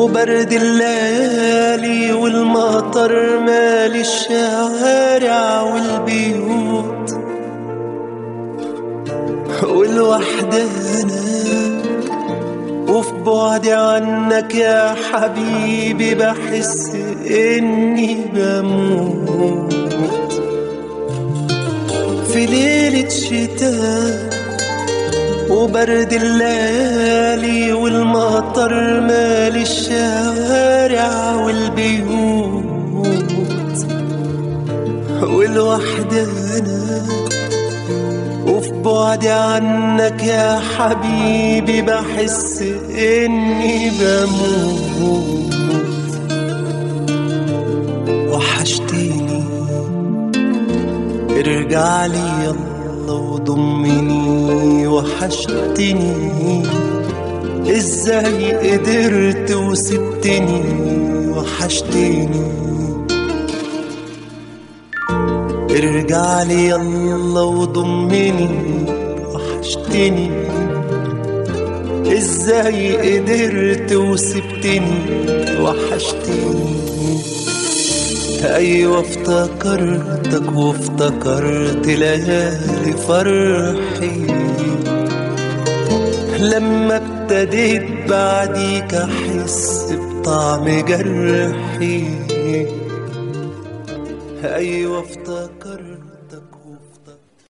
وبرد الليالي والمطر مالي الشوارع والبيوت والوحدة أنا وفي بعدي عنك يا حبيبي بحس إني بموت في ليلة شتاء وبرد الليالي والمطر مالي الشوارع والبيوت والوحدة أنا وفي بعدي عنك يا حبيبي بحس إني بموت وحشتيني ارجع لي يلا وضمني وحشتني ازاي قدرت وسبتني وحشتني ارجع لي يلا وضمني وحشتني ازاي قدرت وسبتني وحشتني ايوه افتكرتك وافتكرت ليالي فرحي لما ابتديت بعديك احس بطعم جرحي ايوه افتكرتك